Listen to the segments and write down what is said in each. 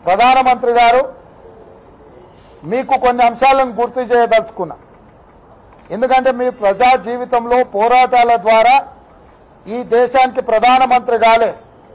ప్రధానమంత్రి గారు మీకు కొన్ని అంశాలను గుర్తు చేయదలుచుకున్నా ఎందుకంటే మీ ప్రజా జీవితంలో పోరాటాల ద్వారా ఈ దేశానికి ప్రధానమంత్రి కాలే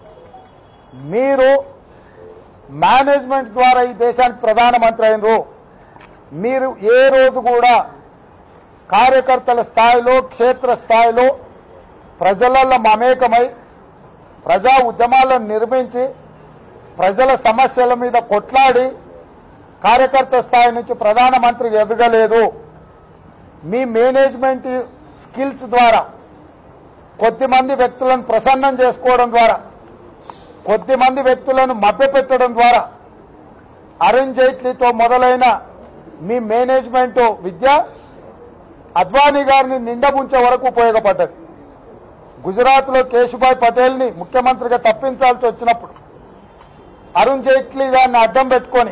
మీరు మేనేజ్మెంట్ ద్వారా ఈ దేశానికి ప్రధానమంత్రి అయినరు మీరు ఏ రోజు కూడా కార్యకర్తల స్థాయిలో క్షేత్ర స్థాయిలో ప్రజలలో మమేకమై ప్రజా ఉద్యమాలను నిర్మించి ప్రజల సమస్యల మీద కొట్లాడి కార్యకర్త స్థాయి నుంచి ప్రధానమంత్రి ఎదగలేదు మీ మేనేజ్మెంట్ స్కిల్స్ ద్వారా కొద్దిమంది వ్యక్తులను ప్రసన్నం చేసుకోవడం ద్వారా కొద్దిమంది వ్యక్తులను మభ్యపెట్టడం ద్వారా అరుణ్ జైట్లీతో మొదలైన మీ మేనేజ్మెంట్ విద్య అద్వానీ గారిని నిండముంచే వరకు ఉపయోగపడ్డది గుజరాత్లో కేశుభాయ్ పటేల్ని ముఖ్యమంత్రిగా తప్పించాల్సి వచ్చినప్పుడు అరుణ్ జైట్లీ గారిని అడ్డం పెట్టుకొని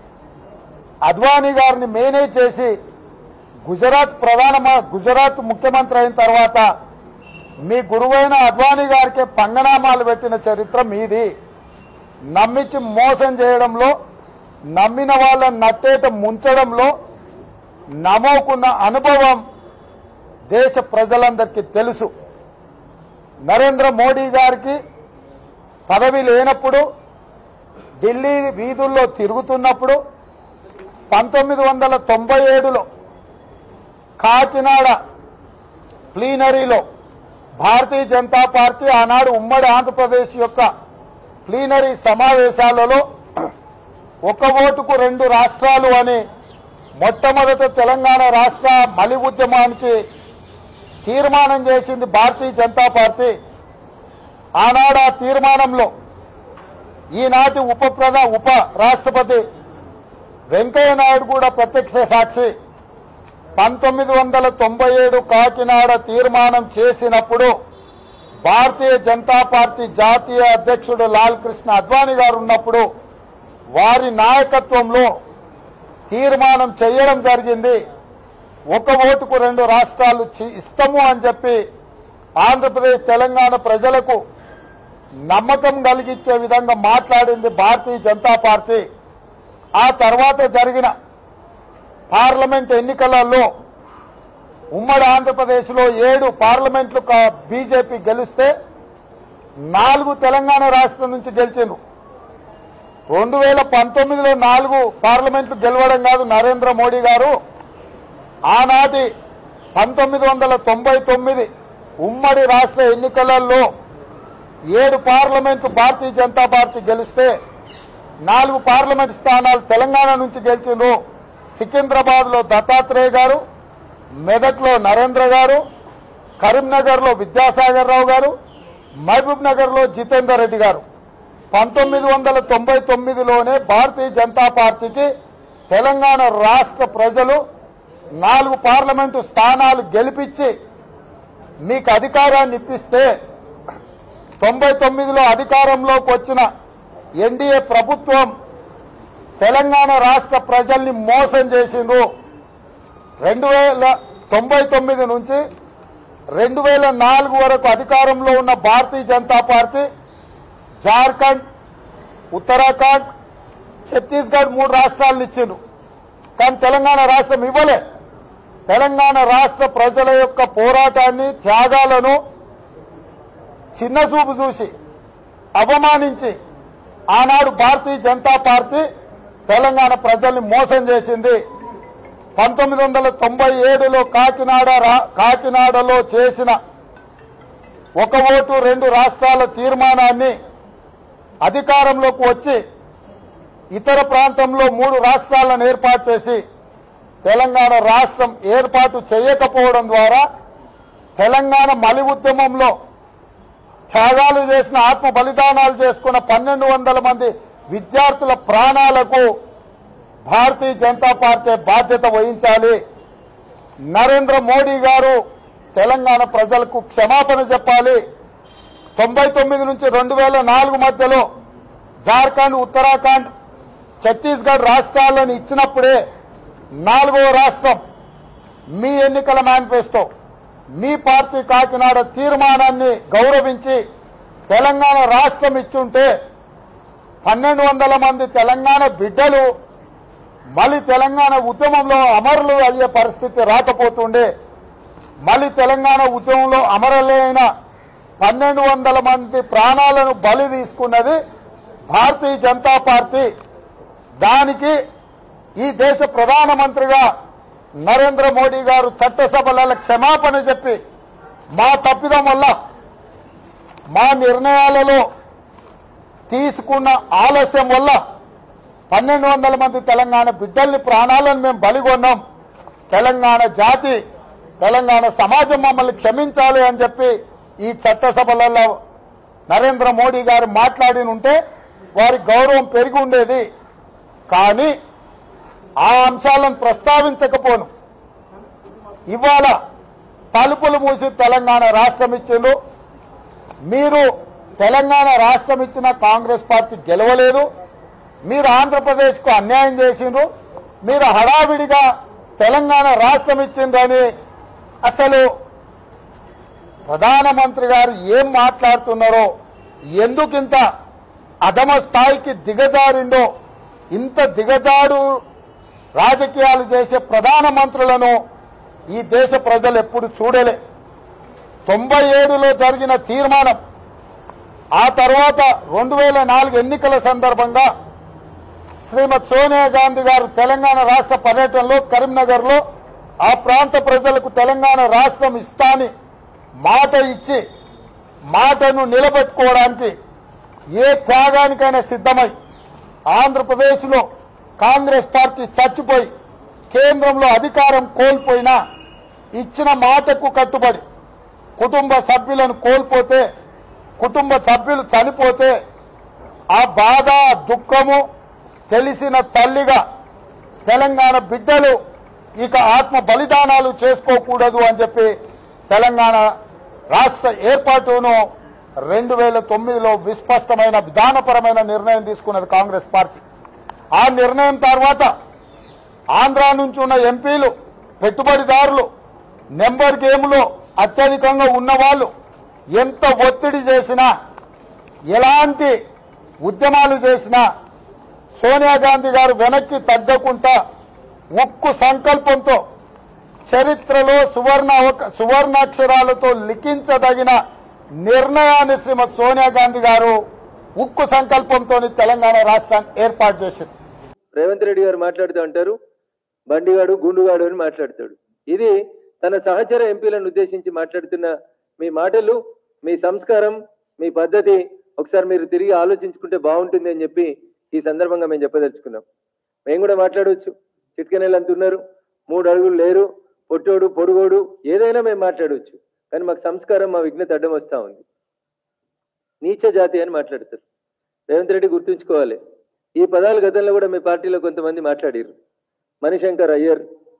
అద్వానీ గారిని మేనేజ్ చేసి గుజరాత్ ప్రధాన గుజరాత్ ముఖ్యమంత్రి అయిన తర్వాత మీ గురువైన అద్వానీ గారికి పంగనామాలు పెట్టిన చరిత్ర మీది నమ్మించి మోసం చేయడంలో నమ్మిన వాళ్ళని నట్టేట ముంచడంలో నమ్మకున్న అనుభవం దేశ ప్రజలందరికీ తెలుసు నరేంద్ర మోడీ గారికి పదవి లేనప్పుడు ఢిల్లీ వీధుల్లో తిరుగుతున్నప్పుడు పంతొమ్మిది వందల తొంభై ఏడులో కాకినాడ ప్లీనరీలో భారతీయ జనతా పార్టీ ఆనాడు ఉమ్మడి ఆంధ్రప్రదేశ్ యొక్క ప్లీనరీ సమావేశాలలో ఒక ఓటుకు రెండు రాష్ట్రాలు అని మొట్టమొదట తెలంగాణ రాష్ట్ర మలి ఉద్యమానికి తీర్మానం చేసింది భారతీయ జనతా పార్టీ ఆనాడు ఆ తీర్మానంలో ఈనాటి ఉప ప్రధా ఉప రాష్ట్రపతి వెంకయ్య నాయుడు కూడా ప్రత్యక్ష సాక్షి పంతొమ్మిది వందల తొంభై ఏడు కాకినాడ తీర్మానం చేసినప్పుడు భారతీయ జనతా పార్టీ జాతీయ అధ్యక్షుడు లాల్ కృష్ణ అద్వానీ గారు ఉన్నప్పుడు వారి నాయకత్వంలో తీర్మానం చేయడం జరిగింది ఒక ఓటుకు రెండు రాష్ట్రాలు చి- ఇస్తాము అని చెప్పి ఆంధ్రప్రదేశ్ తెలంగాణ ప్రజలకు నమ్మకం కలిగించే విధంగా మాట్లాడింది భారతీయ జనతా పార్టీ ఆ తర్వాత జరిగిన పార్లమెంట్ ఎన్నికలలో ఉమ్మడి ఆంధ్రప్రదేశ్లో ఏడు పార్లమెంట్లు కా- బీజేపీ గెలిస్తే నాలుగు తెలంగాణ రాష్ట్రం నుంచి గెలిచిండ్రు రెండు వేల పంతొమ్మిదిలో నాలుగు పార్లమెంట్లు గెలవడం కాదు నరేంద్ర మోడీ గారు ఆనాటి పంతొమ్మిది వందల తొంభై తొమ్మిది ఉమ్మడి రాష్ట్ర ఎన్నికలలో ఏడు పార్లమెంటు భారతీయ జనతా పార్టీ గెలిస్తే నాలుగు పార్లమెంట్ స్థానాలు తెలంగాణ నుంచి గెలిచిండ్రు సికింద్రాబాద్ లో దత్తాత్రేయ గారు మెదక్లో నరేంద్ర గారు కరీంనగర్ లో విద్యాసాగర్ రావు గారు మహబూబ్ నగర్ లో జితేందర్ రెడ్డి గారు పంతొమ్మిది వందల తొంభై తొమ్మిదిలోనే భారతీయ జనతా పార్టీకి తెలంగాణ రాష్ట్ర ప్రజలు నాలుగు పార్లమెంటు స్థానాలు గెలిపించి మీకు అధికారాన్ని ఇప్పిస్తే తొంభై తొమ్మిదిలో అధికారంలోకి వచ్చిన ఎన్డీఏ ప్రభుత్వం తెలంగాణ రాష్ట్ర ప్రజల్ని మోసం చేసిండ్రు రెండు వేల తొంభై తొమ్మిది నుంచి రెండు వేల నాలుగు వరకు అధికారంలో ఉన్న భారతీయ జనతా పార్టీ జార్ఖండ్ ఉత్తరాఖండ్ ఛత్తీస్గఢ్ మూడు రాష్ట్రాలను ఇచ్చిండ్రు కానీ తెలంగాణ రాష్ట్రం ఇవ్వలే తెలంగాణ రాష్ట్ర ప్రజల యొక్క పోరాటాన్ని త్యాగాలను చిన్న చూపు చూసి అవమానించి ఆనాడు భారతీయ జనతా పార్టీ తెలంగాణ ప్రజల్ని మోసం చేసింది పంతొమ్మిది వందల తొంభై ఏడులో కాకినాడ రా- కాకినాడలో చేసిన ఒక ఓటు రెండు రాష్ట్రాల తీర్మానాన్ని అధికారంలోకి వచ్చి ఇతర ప్రాంతంలో మూడు రాష్ట్రాలను ఏర్పాటు చేసి తెలంగాణ రాష్ట్రం ఏర్పాటు చేయకపోవడం ద్వారా తెలంగాణ మలి ఉద్యమంలో త్యాగాలు చేసిన ఆత్మ బలిదానాలు చేసుకున్న పన్నెండు వందల మంది విద్యార్థుల ప్రాణాలకు భారతీయ జనతా పార్టీ బాధ్యత వహించాలి నరేంద్ర మోడీ గారు తెలంగాణ ప్రజలకు క్షమాపణ చెప్పాలి తొంభై తొమ్మిది నుంచి రెండు వేల నాలుగు మధ్యలో జార్ఖండ్ ఉత్తరాఖండ్ ఛత్తీస్గఢ్ రాష్ట్రాలను ఇచ్చినప్పుడే నాలుగవ రాష్ట్రం మీ ఎన్నికల మేనిఫెస్టో మీ పార్టీ కాకినాడ తీర్మానాన్ని గౌరవించి తెలంగాణ రాష్ట్రం ఇచ్చుంటే పన్నెండు వందల మంది తెలంగాణ బిడ్డలు మళ్ళీ తెలంగాణ ఉద్యమంలో అమరులు అయ్యే పరిస్థితి రాకపోతుండే మళ్ళీ తెలంగాణ ఉద్యమంలో అమరులైన పన్నెండు వందల మంది ప్రాణాలను బలి తీసుకున్నది భారతీయ జనతా పార్టీ దానికి ఈ దేశ ప్రధానమంత్రిగా నరేంద్ర మోడీ గారు చట్టసభలలో క్షమాపణ చెప్పి మా తప్పిదం వల్ల మా నిర్ణయాలలో తీసుకున్న ఆలస్యం వల్ల పన్నెండు వందల మంది తెలంగాణ బిడ్డల్ని ప్రాణాలను మేము బలిగొన్నాం తెలంగాణ జాతి తెలంగాణ సమాజం మమ్మల్ని క్షమించాలి అని చెప్పి ఈ చట్టసభలలో నరేంద్ర మోడీ గారు మాట్లాడి ఉంటే వారి గౌరవం పెరిగి ఉండేది కానీ ఆ అంశాలను ప్రస్తావించకపోను ఇవాళ తలుపులు మూసి తెలంగాణ రాష్ట్రం ఇచ్చిండ్రు మీరు తెలంగాణ రాష్ట్రం ఇచ్చిన కాంగ్రెస్ పార్టీ గెలవలేదు మీరు ఆంధ్రప్రదేశ్కు అన్యాయం చేసిండ్రు మీరు హడావిడిగా తెలంగాణ రాష్ట్రం ఇచ్చిండ్రని అసలు ప్రధానమంత్రి గారు ఏం మాట్లాడుతున్నారో ఎందుకింత అధమ స్థాయికి దిగజారిండో ఇంత దిగజాడు రాజకీయాలు చేసే ప్రధానమంత్రులను ఈ దేశ ప్రజలు ఎప్పుడు చూడలే తొంభై ఏడులో జరిగిన తీర్మానం ఆ తర్వాత రెండు వేల నాలుగు ఎన్నికల సందర్భంగా శ్రీమతి సోనియా గాంధీ గారు తెలంగాణ రాష్ట్ర పర్యటనలో కరీంనగర్ లో ఆ ప్రాంత ప్రజలకు తెలంగాణ రాష్ట్రం ఇస్తాని మాట ఇచ్చి మాటను నిలబెట్టుకోవడానికి ఏ త్యాగానికైనా సిద్ధమై ఆంధ్రప్రదేశ్ లో కాంగ్రెస్ పార్టీ చచ్చిపోయి కేంద్రంలో అధికారం కోల్పోయినా ఇచ్చిన మాటకు కట్టుబడి కుటుంబ సభ్యులను కోల్పోతే కుటుంబ సభ్యులు చనిపోతే ఆ బాధ దుఃఖము తెలిసిన తల్లిగా తెలంగాణ బిడ్డలు ఇక ఆత్మ బలిదానాలు చేసుకోకూడదు అని చెప్పి తెలంగాణ రాష్ట్ర ఏర్పాటును రెండు వేల తొమ్మిదిలో విస్పష్టమైన విధానపరమైన నిర్ణయం తీసుకున్నది కాంగ్రెస్ పార్టీ ఆ నిర్ణయం తర్వాత ఆంధ్ర నుంచి ఉన్న ఎంపీలు పెట్టుబడిదారులు నెంబర్ గేమ్లో అత్యధికంగా ఉన్నవాళ్ళు ఎంత ఒత్తిడి చేసినా ఎలాంటి ఉద్యమాలు చేసినా సోనియా గాంధీ గారు వెనక్కి తగ్గకుండా ఉక్కు సంకల్పంతో చరిత్రలో సువర్ణ అవక- సువర్ణాక్షరాలతో లిఖించదగిన నిర్ణయాన్ని శ్రీమతి సోనియా గాంధీ గారు ఉక్కు సంకల్పంతో తెలంగాణ రాష్ట్రాన్ని ఏర్పాటు చేసింది రేవంత్ రెడ్డి గారు మాట్లాడుతూ అంటారు బండిగాడు గుండుగాడు అని మాట్లాడతాడు ఇది తన సహచర ఎంపీలను ఉద్దేశించి మాట్లాడుతున్న మీ మాటలు మీ సంస్కారం మీ పద్ధతి ఒకసారి మీరు తిరిగి ఆలోచించుకుంటే బాగుంటుంది అని చెప్పి ఈ సందర్భంగా మేము చెప్పదలుచుకున్నాం మేము కూడా మాట్లాడవచ్చు చిట్కనేలు అంత ఉన్నారు మూడు అడుగులు లేరు పొట్టోడు పొడుగోడు ఏదైనా మేము మాట్లాడవచ్చు కానీ మాకు సంస్కారం మా విఘ్నత అడ్డం వస్తూ ఉంది నీచ జాతి అని మాట్లాడతారు రేవంత్ రెడ్డి గుర్తుంచుకోవాలి ఈ పదాలు గతంలో కూడా మీ పార్టీలో కొంతమంది మాట్లాడారు మణిశంకర్ అయ్యర్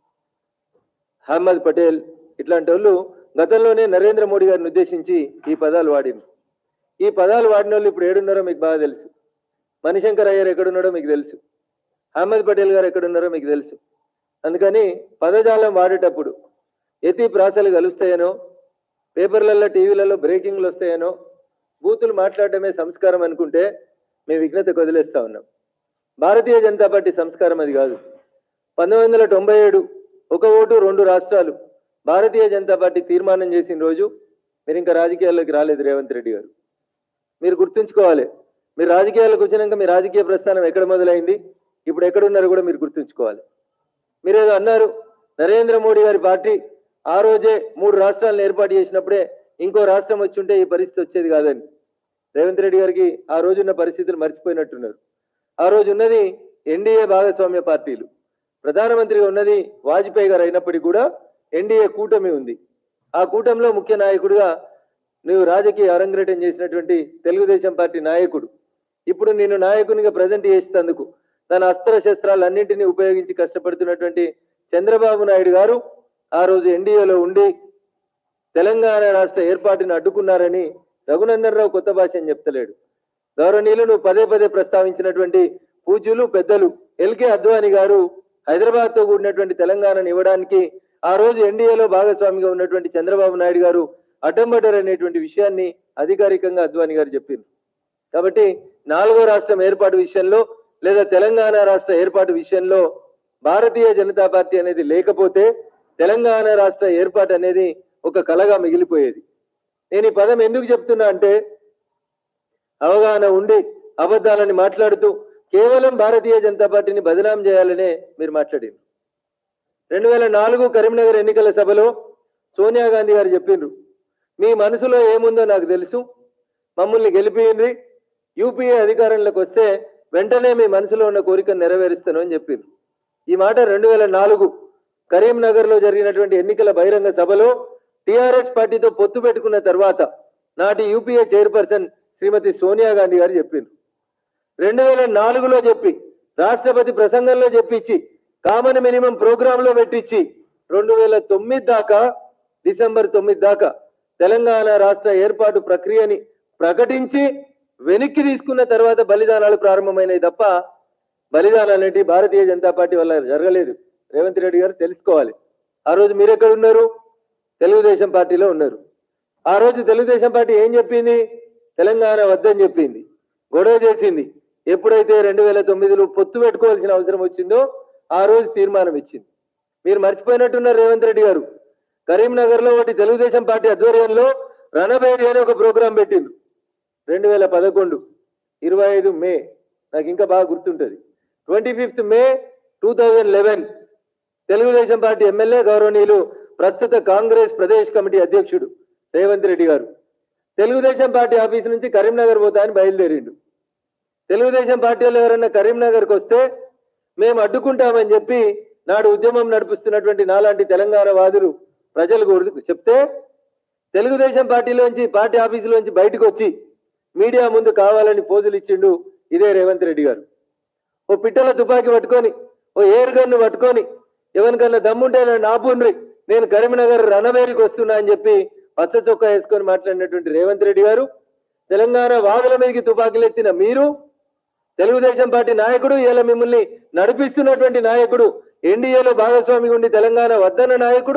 అహ్మద్ పటేల్ ఇట్లాంటి వాళ్ళు గతంలోనే నరేంద్ర మోడీ గారిని ఉద్దేశించి ఈ పదాలు వాడింది ఈ పదాలు వాడిన వాళ్ళు ఇప్పుడు ఏడున్నారో మీకు బాగా తెలుసు మణిశంకర్ అయ్యర్ ఎక్కడున్నాడో మీకు తెలుసు అహ్మద్ పటేల్ గారు ఎక్కడున్నారో మీకు తెలుసు అందుకని పదజాలం వాడేటప్పుడు ఎతి ప్రాసలు కలుస్తాయనో పేపర్లలో టీవీలలో బ్రేకింగ్లు వస్తాయనో బూతులు మాట్లాడటమే సంస్కారం అనుకుంటే మేము విఘ్నతకు వదిలేస్తా ఉన్నాం భారతీయ జనతా పార్టీ సంస్కారం అది కాదు పంతొమ్మిది వందల తొంభై ఏడు ఒక ఓటు రెండు రాష్ట్రాలు భారతీయ జనతా పార్టీ తీర్మానం చేసిన రోజు మీరు ఇంకా రాజకీయాల్లోకి రాలేదు రేవంత్ రెడ్డి గారు మీరు గుర్తుంచుకోవాలి మీరు రాజకీయాలకు వచ్చినాక మీ రాజకీయ ప్రస్థానం ఎక్కడ మొదలైంది ఇప్పుడు ఎక్కడున్నారో కూడా మీరు గుర్తుంచుకోవాలి మీరేదో అన్నారు నరేంద్ర మోడీ గారి పార్టీ ఆ రోజే మూడు రాష్ట్రాలను ఏర్పాటు చేసినప్పుడే ఇంకో రాష్ట్రం వచ్చి ఉంటే ఈ పరిస్థితి వచ్చేది కాదని రేవంత్ రెడ్డి గారికి ఆ రోజున్న పరిస్థితులు మర్చిపోయినట్టున్నారు ఆ రోజు ఉన్నది ఎన్డీఏ భాగస్వామ్య పార్టీలు ప్రధానమంత్రిగా ఉన్నది వాజ్పేయి గారు అయినప్పటికీ కూడా ఎన్డీఏ కూటమి ఉంది ఆ కూటమిలో ముఖ్య నాయకుడిగా నువ్వు రాజకీయ అరంగేటం చేసినటువంటి తెలుగుదేశం పార్టీ నాయకుడు ఇప్పుడు నేను నాయకునిగా ప్రజెంట్ చేసేందుకు తన అస్త్ర శస్త్రాలన్నింటినీ ఉపయోగించి కష్టపడుతున్నటువంటి చంద్రబాబు నాయుడు గారు ఆ రోజు ఎన్డీఏలో ఉండి తెలంగాణ రాష్ట్ర ఏర్పాటును అడ్డుకున్నారని రఘునందన్ రావు కొత్త భాష అని చెప్తలేడు గౌరవనీయులు నువ్వు పదే పదే ప్రస్తావించినటువంటి పూజ్యులు పెద్దలు ఎల్కే అద్వాని గారు హైదరాబాద్ తో కూడినటువంటి తెలంగాణను ఇవ్వడానికి ఆ రోజు ఎన్డీఏలో భాగస్వామిగా ఉన్నటువంటి చంద్రబాబు నాయుడు గారు అడ్డంబడ్డారు అనేటువంటి విషయాన్ని అధికారికంగా అద్వాని గారు చెప్పింది కాబట్టి నాలుగో రాష్ట్రం ఏర్పాటు విషయంలో లేదా తెలంగాణ రాష్ట్ర ఏర్పాటు విషయంలో భారతీయ జనతా పార్టీ అనేది లేకపోతే తెలంగాణ రాష్ట్ర ఏర్పాటు అనేది ఒక కలగా మిగిలిపోయేది నేను ఈ పదం ఎందుకు చెప్తున్నా అంటే అవగాహన ఉండి అబద్ధాలని మాట్లాడుతూ కేవలం భారతీయ జనతా పార్టీని బదనాం చేయాలనే మీరు మాట్లాడింది రెండు వేల నాలుగు కరీంనగర్ ఎన్నికల సభలో సోనియా గాంధీ గారు చెప్పిండ్రు మీ మనసులో ఏముందో నాకు తెలుసు మమ్మల్ని గెలిపియండి యూపీఏ అధికారంలోకి వస్తే వెంటనే మీ మనసులో ఉన్న కోరికను నెరవేరుస్తాను అని చెప్పిండ్రు ఈ మాట రెండు వేల నాలుగు కరీంనగర్ లో జరిగినటువంటి ఎన్నికల బహిరంగ సభలో టిఆర్ఎస్ పార్టీతో పొత్తు పెట్టుకున్న తర్వాత నాటి యూపీఏ చైర్పర్సన్ శ్రీమతి సోనియా గాంధీ గారు చెప్పిండ్రు రెండు వేల నాలుగులో చెప్పి రాష్ట్రపతి ప్రసంగంలో చెప్పించి కామన్ మినిమం ప్రోగ్రామ్ లో పెట్టించి రెండు వేల తొమ్మిది దాకా డిసెంబర్ తొమ్మిది దాకా తెలంగాణ రాష్ట్ర ఏర్పాటు ప్రక్రియని ప్రకటించి వెనక్కి తీసుకున్న తర్వాత బలిదానాలు ప్రారంభమైనవి తప్ప బలిదానాలు అనేటివి భారతీయ జనతా పార్టీ వల్ల జరగలేదు రేవంత్ రెడ్డి గారు తెలుసుకోవాలి ఆ రోజు మీరు ఎక్కడ ఉన్నారు తెలుగుదేశం పార్టీలో ఉన్నారు ఆ రోజు తెలుగుదేశం పార్టీ ఏం చెప్పింది తెలంగాణ వద్దని చెప్పింది గొడవ చేసింది ఎప్పుడైతే రెండు వేల తొమ్మిదిలో పొత్తు పెట్టుకోవాల్సిన అవసరం వచ్చిందో ఆ రోజు తీర్మానం ఇచ్చింది మీరు మర్చిపోయినట్టున్నారు రేవంత్ రెడ్డి గారు కరీంనగర్ లో ఒకటి తెలుగుదేశం పార్టీ ఆధ్వర్యంలో రణబేరి అని ఒక ప్రోగ్రాం పెట్టింది రెండు వేల పదకొండు ఇరవై ఐదు మే నాకు ఇంకా బాగా గుర్తుంటది twenty fifth May two thousand eleven Telugu Desam Party MLA గౌరవనీయులు ప్రస్తుత కాంగ్రెస్ ప్రదేశ్ కమిటీ అధ్యక్షుడు రేవంత్ రెడ్డి గారు తెలుగుదేశం పార్టీ ఆఫీస్ నుంచి కరీంనగర్ పోతా అని బయలుదేరిండు తెలుగుదేశం పార్టీ వాళ్ళు ఎవరన్నా కరీంనగర్కి వస్తే మేము అడ్డుకుంటామని చెప్పి నాడు ఉద్యమం నడిపిస్తున్నటువంటి నాలాంటి తెలంగాణ వాదులు ప్రజలు కోరు- చెప్తే తెలుగుదేశం పార్టీలోంచి పార్టీ ఆఫీసులోంచి బయటకు వచ్చి మీడియా ముందు కావాలని పోజులు ఇచ్చిండు ఇదే రేవంత్ రెడ్డి గారు ఓ పిట్టల తుపాకీ పట్టుకొని ఓ ఎయిర్ గన్ను పట్టుకొని ఎవరికన్నా దమ్ముంటే నన్ను ఆపుండ్రి నేను కరీంనగర్ రణబేరికి వస్తున్నా అని చెప్పి పచ్చ చొక్కా వేసుకొని మాట్లాడినటువంటి రేవంత్ రెడ్డి గారు తెలంగాణ వాదుల మీదకి తుపాకీలు ఎత్తిన మీరు తెలుగుదేశం పార్టీ నాయకుడు ఇలా మిమ్మల్ని నడిపిస్తున్నటువంటి నాయకుడు ఎన్డీఏలో భాగస్వామిగా ఉండి తెలంగాణ వద్దన్న నాయకుడు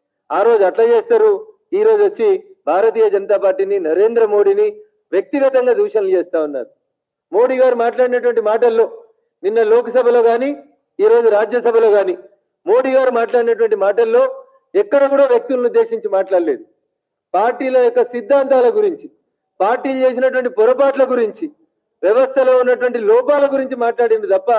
ఆ రోజు అట్లా చేస్తారు ఈ రోజు వచ్చి భారతీయ జనతా పార్టీని నరేంద్ర మోడీని వ్యక్తిగతంగా దూషణలు చేస్తా ఉన్నారు మోడీ గారు మాట్లాడినటువంటి మాటల్లో నిన్న లోక్సభలో గాని ఈ రోజు రాజ్యసభలో గాని మోడీ గారు మాట్లాడినటువంటి మాటల్లో ఎక్కడ కూడా వ్యక్తులను ఉద్దేశించి మాట్లాడలేదు పార్టీల యొక్క సిద్ధాంతాల గురించి పార్టీలు చేసినటువంటి పొరపాట్ల గురించి వ్యవస్థలో ఉన్నటువంటి లోపాల గురించి మాట్లాడింది తప్ప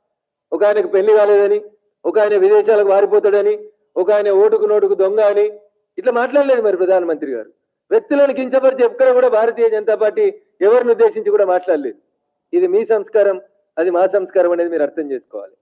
ఒక ఆయనకు పెళ్లి కాలేదని ఒక ఆయన విదేశాలకు వారిపోతాడని ఒక ఆయన ఓటుకు నోటుకు దొంగ అని ఇట్లా మాట్లాడలేదు మరి ప్రధానమంత్రి గారు వ్యక్తులను కించపరిచి ఎక్కడ కూడా భారతీయ జనతా పార్టీ ఎవరిని ఉద్దేశించి కూడా మాట్లాడలేదు ఇది మీ సంస్కారం అది మా సంస్కారం అనేది మీరు అర్థం చేసుకోవాలి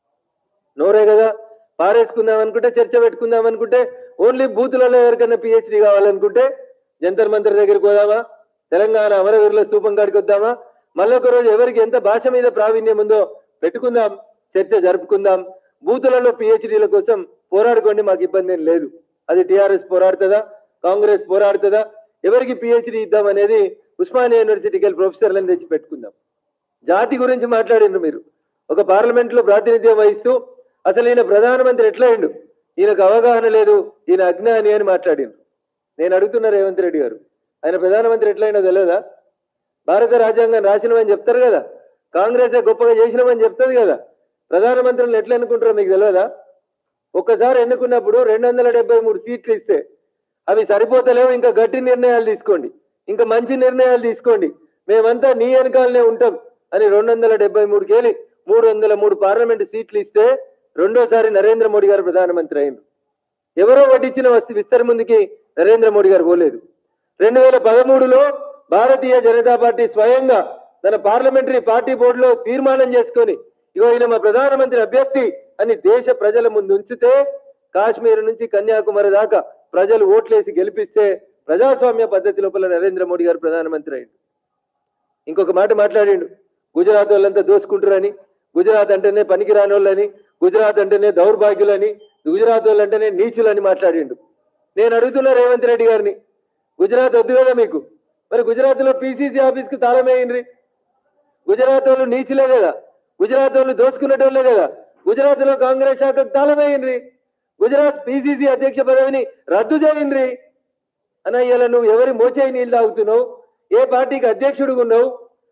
నోరే కదా పారేసుకుందాం అనుకుంటే చర్చ పెట్టుకుందాం అనుకుంటే ఓన్లీ బూతులలో ఎవరికైనా పిహెచ్డి కావాలనుకుంటే జంతర్ మంతర్ దగ్గరికి పోదామా తెలంగాణ అమరవీరుల స్తూపం కాడికి వద్దామా మళ్ళొక రోజు ఎవరికి ఎంత భాష మీద ప్రావీణ్యం ఉందో పెట్టుకుందాం చర్చ జరుపుకుందాం బూతులలో పిహెచ్డీల కోసం పోరాడుకోండి మాకు ఇబ్బంది ఏం లేదు అది టిఆర్ఎస్ పోరాడుతుందా కాంగ్రెస్ పోరాడుతుందా ఎవరికి పిహెచ్డీ ఇద్దాం అనేది ఉస్మానియా యూనివర్సిటీకి వెళ్ళి ప్రొఫెసర్లను తెచ్చి పెట్టుకుందాం జాతి గురించి మాట్లాడిండ్రు మీరు ఒక పార్లమెంట్ లో ప్రాతినిధ్యం వహిస్తూ అసలు ఈయన ప్రధానమంత్రి ఎట్లా అయిండు ఈయనకు అవగాహన లేదు ఈయన అజ్ఞాని అని మాట్లాడిండ్రు నేను అడుగుతున్నా రేవంత్ రెడ్డి గారు ఆయన ప్రధానమంత్రి ఎట్లయినో తెలియదా భారత రాజ్యాంగం రాసినమని చెప్తారు కదా కాంగ్రెసే గొప్పగా చేసినామని చెప్తుంది కదా ప్రధానమంత్రులను ఎట్లా ఎన్నుకుంటారో మీకు తెలియదా ఒక్కసారి ఎన్నుకున్నప్పుడు రెండు వందల డెబ్బై మూడు సీట్లు ఇస్తే అవి సరిపోతలేవు ఇంకా గట్టి నిర్ణయాలు తీసుకోండి ఇంకా మంచి నిర్ణయాలు తీసుకోండి మేమంతా నీ వెనకాలనే ఉంటాం అని రెండు వందల డెబ్బై మూడు కేలి మూడు వందల మూడు పార్లమెంట్ సీట్లు ఇస్తే రెండోసారి నరేంద్ర మోడీ గారు ప్రధానమంత్రి అయింది ఎవరో వడ్డించిన వస్తు విస్తర ముందుకి నరేంద్ర మోడీ గారు పోలేదు రెండు వేల పదమూడులో భారతీయ జనతా పార్టీ స్వయంగా తన పార్లమెంటరీ పార్టీ బోర్డులో తీర్మానం చేసుకొని ఇగో ఈయన మా ప్రధానమంత్రి అభ్యర్థి అని దేశ ప్రజల ముందు ఉంచితే కాశ్మీర్ నుంచి కన్యాకుమారి దాకా ప్రజలు ఓట్లేసి గెలిపిస్తే ప్రజాస్వామ్య పద్ధతి లోపల నరేంద్ర మోడీ గారు ప్రధానమంత్రి అయింది ఇంకొక మాట మాట్లాడిండు గుజరాత్ వాళ్ళంతా దోసుకుంటారని గుజరాత్ అంటేనే పనికిరాని వాళ్ళని గుజరాత్ అంటేనే దౌర్భాగ్యులని గుజరాత్ వాళ్ళు అంటేనే నీచులని మాట్లాడిండు నేను అడుగుతున్నా రేవంత్ రెడ్డి గారిని గుజరాత్ వద్దు కదా మీకు మరి గుజరాత్ లో పిసిసి ఆఫీస్ కి తాళం వేయండి గుజరాత్ వాళ్ళు నీచులే కదా గుజరాత్ వాళ్ళు దోచుకునేటోళ్ళే కదా గుజరాత్ లో కాంగ్రెస్ శాఖకు తాళం వేయండి గుజరాత్ పిసిసి అధ్యక్ష పదవిని రద్దు చేయండి అన్న ఇలా నువ్వు ఎవరి మోచేయి నీళ్ళు తాగుతున్నావు ఏ పార్టీకి అధ్యక్షుడు ఉన్నావు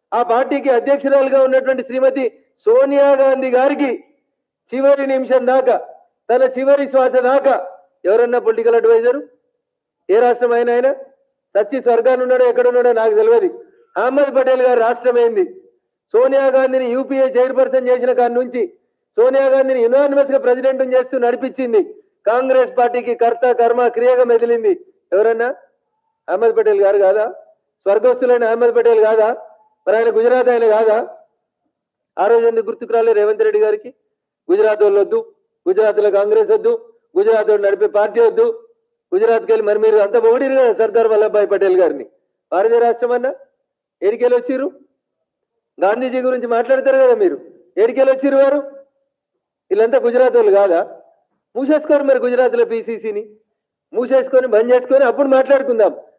ఆ పార్టీకి అధ్యక్షురాలుగా ఉన్నటువంటి శ్రీమతి సోనియా గాంధీ గారికి చివరి నిమిషం దాకా తన చివరి శ్వాస దాకా ఎవరన్నా పొలిటికల్ అడ్వైజరు ఏ రాష్ట్రం అయినా ఆయన సచ్చి స్వర్గాన్ని ఉన్నాడో ఎక్కడున్నాడో నాకు తెలియదు అహ్మద్ పటేల్ గారు రాష్ట్రం ఏంది సోనియా గాంధీని యూపీఏ చైర్పర్సన్ చేసిన కాడి నుంచి సోనియా గాంధీని యునానిమస్ గా ప్రెసిడెంట్ చేస్తూ నడిపించింది కాంగ్రెస్ పార్టీకి కర్త కర్మ క్రియగా మెదిలింది ఎవరన్నా అహ్మద్ పటేల్ గారు కాదా స్వర్గస్థులైన అహ్మద్ పటేల్ కాదా మరి ఆయన గుజరాత్ ఆయన కాదా ఆ రోజు ఎందుకు గుర్తుకు రాలే రేవంత్ రెడ్డి గారికి గుజరాత్ వాళ్ళు వద్దు గుజరాత్ లో కాంగ్రెస్ వద్దు గుజరాత్ వాళ్ళు నడిపే పార్టీ వద్దు గుజరాత్కి వెళ్ళి మరి మీరు అంత పొగిడిరు కదా సర్దార్ వల్లభాయ్ పటేల్ గారిని భారతీయ రాష్ట్రం అన్నా ఏడికెళ్ళి వచ్చిర్రు గాంధీజీ గురించి మాట్లాడతారు కదా మీరు ఏడికెళ్ళి వచ్చిర్రు వారు వీళ్ళంతా గుజరాత్ వాళ్ళు కాదా మూసేసుకోరు మరి గుజరాత్లో పీసీసీని మూసేసుకొని బంద్ చేసుకొని అప్పుడు మాట్లాడుకుందాం